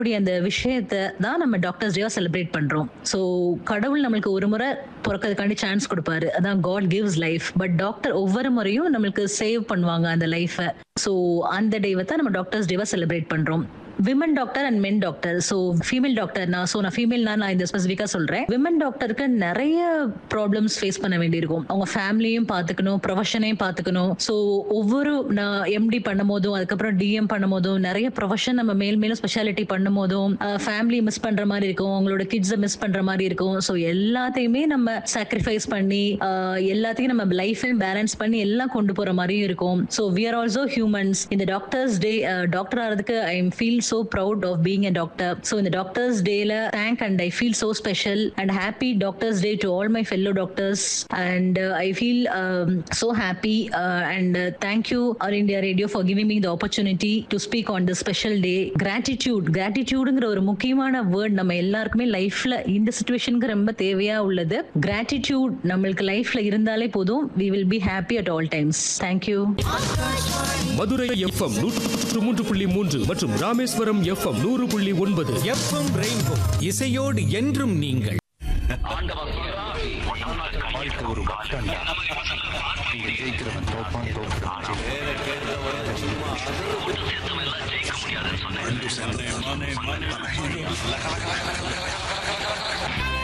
அப்படி அந்த விஷயத்த தான் நம்ம டாக்டர்ஸ் டேவா செலிப்ரேட் பண்றோம் ஸோ கடவுள் நம்மளுக்கு ஒரு முறை பிறக்கிறதுக்காண்டி சான்ஸ் கொடுப்பாரு அதான் God gives life but doctor ஒவ்வொரு முறையும் நம்மளுக்கு சேவ் பண்ணுவாங்க அந்த லைஃபை ஸோ அந்த டேவை தான் நம்ம டாக்டர்ஸ் டேவா செலிப்ரேட் பண்றோம் women doctor and men doctor so female doctor நான் ஸோ நான் ஃபீமேல்னா நான் இந்த ஸ்பெசிஃபிக்காக சொல்கிறேன் விமன் டாக்டருக்கு நிறைய ப்ராப்ளம்ஸ் ஃபேஸ் பண்ண வேண்டியிருக்கும் அவங்க ஃபேமிலியும் பார்த்துக்கணும் ப்ரொஃபஷனையும் பார்த்துக்கணும் ஸோ ஒவ்வொரு நான் எம்டி பண்ணும் போதும் அதுக்கப்புறம் டிஎம் பண்ணும் போதும் நிறைய ப்ரொஃபஷன் நம்ம மேல் மேலும் ஸ்பெஷாலிட்டி பண்ணும் போதும் ஃபேமிலி மிஸ் பண்ணுற மாதிரி இருக்கும் அவங்களோட கிட்ஸை மிஸ் பண்ணுற மாதிரி இருக்கும் ஸோ எல்லாத்தையுமே நம்ம சாக்ரிஃபைஸ் பண்ணி ஆஹ் எல்லாத்தையும் நம்ம லைஃபையும் பேலன்ஸ் பண்ணி எல்லாம் கொண்டு போகிற மாதிரியும் இருக்கும் so we are also humans இந்த டாக்டர்ஸ் டே டாக்டர் ஆகிறதுக்கு I am feel so proud of being a doctor. So in the Doctors Day, la, thank and I feel so special and happy Doctors Day to all my fellow doctors. And uh, I feel um, so happy uh, and uh, thank you All India Radio for giving me the opportunity to speak on this special day. Gratitude, gratitudeங்கிற ஒரு முக்கியமான word நம்ம எல்லாருக்குமே லைஃப்ல இந்த சுச்சுவேஷனுக்கு ரொம்ப தேவையா உள்ளது கிராட்டிடியூட் நம்மளுக்கு லைஃப்ல இருந்தாலே போதும் we will be happy at all times thank you Madurai FM நூற்று மூன்று புள்ளி மூன்று மற்றும் ராமேஸ்வரம் எஃப்எம் நூறு புள்ளி ஒன்பது எஃப்எம் ரெயின்போ இசையோடு என்றும் நீங்கள் வாழ்க்கை ஒரு வட்டம்டா. இங்க ஜெயிக்கிறவன் தோப்பான் தோற்கிறவன் ஜெயிப்பான்.